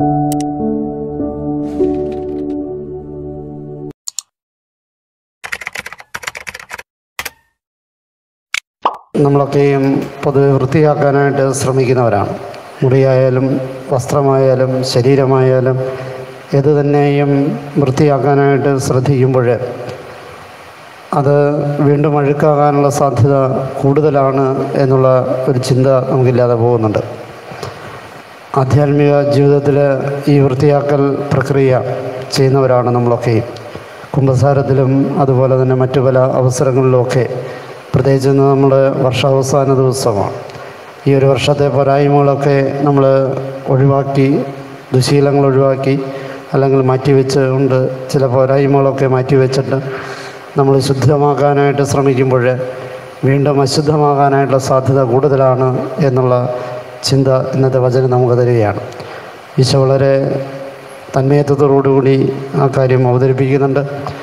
നമ്മളൊക്കെയും പൊതുവെ വൃത്തിയാക്കാനായിട്ട് ശ്രമിക്കുന്നവരാണ് മുറിയായാലും വസ്ത്രമായാലും ശരീരമായാലും ഏത് തന്നെയും വൃത്തിയാക്കാനായിട്ട് ശ്രദ്ധിക്കുമ്പോൾ അത് വീണ്ടും അഴുക്കാകാനുള്ള സാധ്യത കൂടുതലാണ് എന്നുള്ള ഒരു ചിന്ത നമുക്കില്ലാതെ പോകുന്നുണ്ട് ആധ്യാത്മിക ജീവിതത്തിൽ ഈ വൃത്തിയാക്കൽ പ്രക്രിയ ചെയ്യുന്നവരാണ് നമ്മളൊക്കെയും കുംഭസാരത്തിലും അതുപോലെ തന്നെ മറ്റു പല അവസരങ്ങളിലുമൊക്കെ പ്രത്യേകിച്ച് ഇന്ന് നമ്മുടെ വർഷാവസാന ദിവസമാണ് ഈ ഒരു വർഷത്തെ പോരായ്മകളൊക്കെ നമ്മൾ ഒഴിവാക്കി ദുശീലങ്ങൾ ഒഴിവാക്കി അല്ലെങ്കിൽ മാറ്റിവെച്ച് കൊണ്ട് ചില പോരായ്മകളൊക്കെ മാറ്റിവെച്ചിട്ട് നമ്മൾ ശുദ്ധമാക്കാനായിട്ട് ശ്രമിക്കുമ്പോൾ വീണ്ടും അശുദ്ധമാകാനായിട്ടുള്ള സാധ്യത കൂടുതലാണ് എന്നുള്ള ചിന്ത ഇന്നത്തെ വചനം നമുക്ക് തരികയാണ് ഈശോ വളരെ തന്മയത്വത്തോടുകൂടി ആ കാര്യം അവതരിപ്പിക്കുന്നുണ്ട്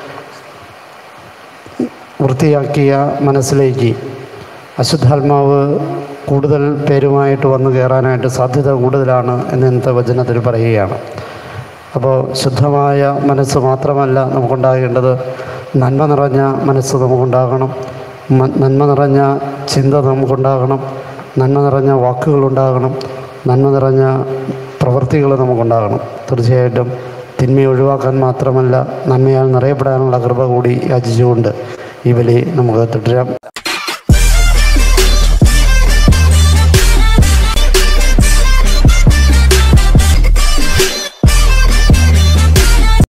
വൃത്തിയാക്കിയ മനസ്സിലേക്ക് അശുദ്ധാത്മാവ് കൂടുതൽ പേരുമായിട്ട് വന്നു കയറാനായിട്ട് സാധ്യത കൂടുതലാണ് എന്ന് ഇന്നത്തെ വചനത്തിൽ പറയുകയാണ് അപ്പോൾ ശുദ്ധമായ മനസ്സ് മാത്രമല്ല നമുക്കുണ്ടാകേണ്ടത് നന്മ നിറഞ്ഞ മനസ്സ് നമുക്കുണ്ടാകണം മ- നന്മ നിറഞ്ഞ ചിന്ത നമുക്കുണ്ടാകണം നന്മ നിറഞ്ഞ വാക്കുകളുണ്ടാകണം നന്മ നിറഞ്ഞ പ്രവൃത്തികൾ നമുക്കുണ്ടാകണം തീർച്ചയായിട്ടും തിന്മ ഒഴിവാക്കാൻ മാത്രമല്ല നന്മയാൽ നിറയപ്പെടാനുള്ള കൃപ കൂടി യാചിച്ചുകൊണ്ട് ഈ ബലി നമുക്ക് തുടരാം